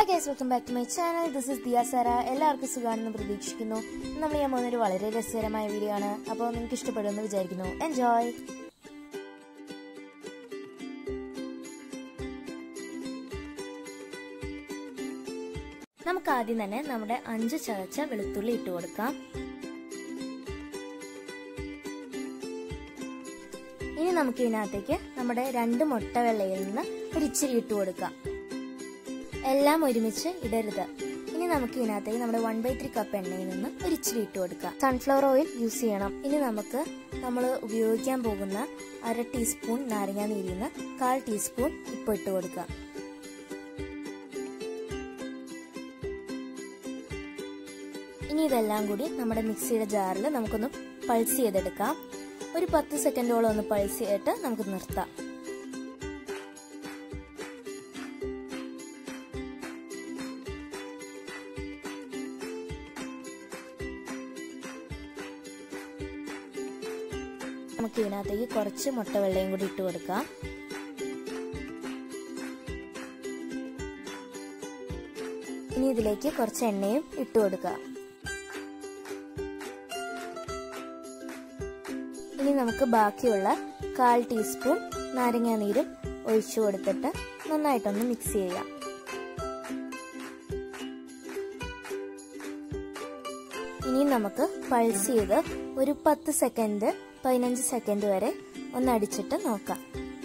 guys welcome back to my channel this is Diya Sara എല്ലാവർക്കും സുഖമാണെന്ന് പ്രതീക്ഷിക്കുന്നു ഇന്ന് നമ്മൾ ഞാൻ പോകുന്നൊരു വളരെ രസകരമായ വീഡിയോ ആണ് അപ്പോൾ നിങ്ങൾക്ക് ഇഷ്ടപ്പെടുമെന്ന് വിചാരിക്കുന്നു എൻജോയ് നമുക്ക് ആദ്യം തന്നെ നമ്മുടെ അഞ്ച് ചതച്ച വെളുത്തുള്ളി ഇട്ട് കൊടുക്കാം ഇനി നമുക്ക് ഇതിനകത്തേക്ക് നമ്മുടെ രണ്ട് മുട്ട വെള്ളയിൽ നിന്ന് ഒരു ഇച്ചിരി ഇട്ട് കൊടുക്കാം എല്ലാം ഒരുമിച്ച് ഇടരുത് ഇനി നമുക്ക് ഇതിനകത്തേക്ക് നമ്മുടെ വൺ ബൈ ത്രീ കപ്പ് എണ്ണയിൽ നിന്ന് ഒരു ഇച്ചിരി ഇട്ട് കൊടുക്കാം സൺഫ്ലവർ ഓയിൽ യൂസ് ചെയ്യണം ഇനി നമുക്ക് നമ്മൾ ഉപയോഗിക്കാൻ പോകുന്ന അര ടീസ്പൂൺ നാരങ്ങ നീരിൽ നിന്ന് കാൽ ടീസ്പൂൺ ഇപ്പം ഇട്ട് കൊടുക്കാം ഇനി ഇതെല്ലാം കൂടി നമ്മുടെ മിക്സിയുടെ ജാറിൽ നമുക്കൊന്ന് പൾസ് ചെയ്തെടുക്കാം ഒരു പത്ത് സെക്കൻഡോളം ഒന്ന് പൾസ് ചെയ്തിട്ട് നമുക്ക് നിർത്താം നമുക്ക് ഇതിനകത്തേക്ക് കുറച്ച് മുട്ട വെള്ളയും കൂടി ഇട്ട് കൊടുക്കാം ഇനി ഇതിലേക്ക് കുറച്ച് എണ്ണയും ഇട്ട് കൊടുക്കാം ഇനി നമുക്ക് ബാക്കിയുള്ള കാൽ ടീസ്പൂൺ നാരങ്ങാ നീരും ഒഴിച്ചു കൊടുത്തിട്ട് നന്നായിട്ടൊന്ന് മിക്സ് ചെയ്യാം ഇനി നമുക്ക് പൾസ് ചെയ്ത് ഒരു പത്ത് സെക്കൻഡ് പതിനഞ്ച് സെക്കൻഡ് വരെ ഒന്ന് അടിച്ചിട്ട് നോക്കാം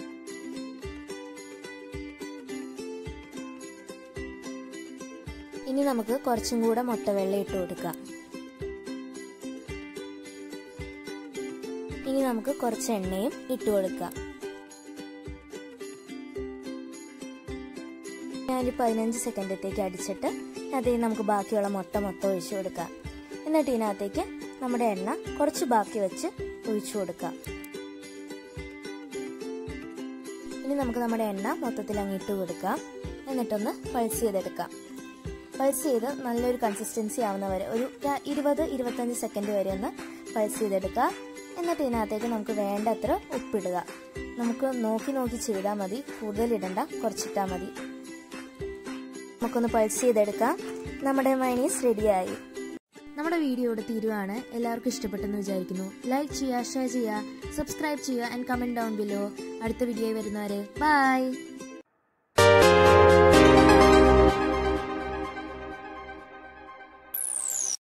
ഇനി നമുക്ക് കുറച്ചും കൂടെ മുട്ടവെള്ള ഇട്ട് കൊടുക്കാം ഇനി നമുക്ക് കുറച്ച് എണ്ണയും ഇട്ട് കൊടുക്കാം ഞാനൊരു പതിനഞ്ച് സെക്കൻഡത്തേക്ക് അടിച്ചിട്ട് അതിൽ നമുക്ക് ബാക്കിയുള്ള മുട്ട മൊത്തം ഒഴിച്ചു കൊടുക്കാം എന്നിട്ട് ഇതിനകത്തേക്ക് നമ്മുടെ എണ്ണ കുറച്ച് ബാക്കി വെച്ച് ഒഴിച്ചു കൊടുക്കാം ഇനി നമുക്ക് നമ്മുടെ എണ്ണ മൊത്തത്തിൽ അങ്ങ് ഇട്ട് കൊടുക്കാം എന്നിട്ടൊന്ന് പൾസ് ചെയ്തെടുക്കാം പൾസ് ചെയ്ത് നല്ലൊരു കൺസിസ്റ്റൻസി ആവുന്ന വരെ ഒരു ഇരുപത് ഇരുപത്തഞ്ച് സെക്കൻഡ് വരെ ഒന്ന് പൾസ് ചെയ്തെടുക്കുക എന്നിട്ട് ഇതിനകത്തേക്ക് നമുക്ക് വേണ്ടത്ര ഉപ്പിടുക നമുക്ക് നോക്കി നോക്കി ചെയ്താൽ മതി കൂടുതൽ ഇടണ്ട കുറച്ചിട്ടാൽ മതി നമുക്കൊന്ന് പൾസ് ചെയ്തെടുക്കാം നമ്മുടെ മൈനീസ് റെഡിയായി നമ്മുടെ വീഡിയോ ഇവിടെ തീരുവാണ് എല്ലാവർക്കും ഇഷ്ടപ്പെട്ടെന്ന് വിചാരിക്കുന്നു ലൈക്ക് ചെയ്യുക ഷെയർ ചെയ്യുക സബ്സ്ക്രൈബ് ചെയ്യുക ആൻഡ് കമന്റ് ഡൗൺ ബിലോ അടുത്ത വീഡിയോ വരുന്നവരെ ബൈ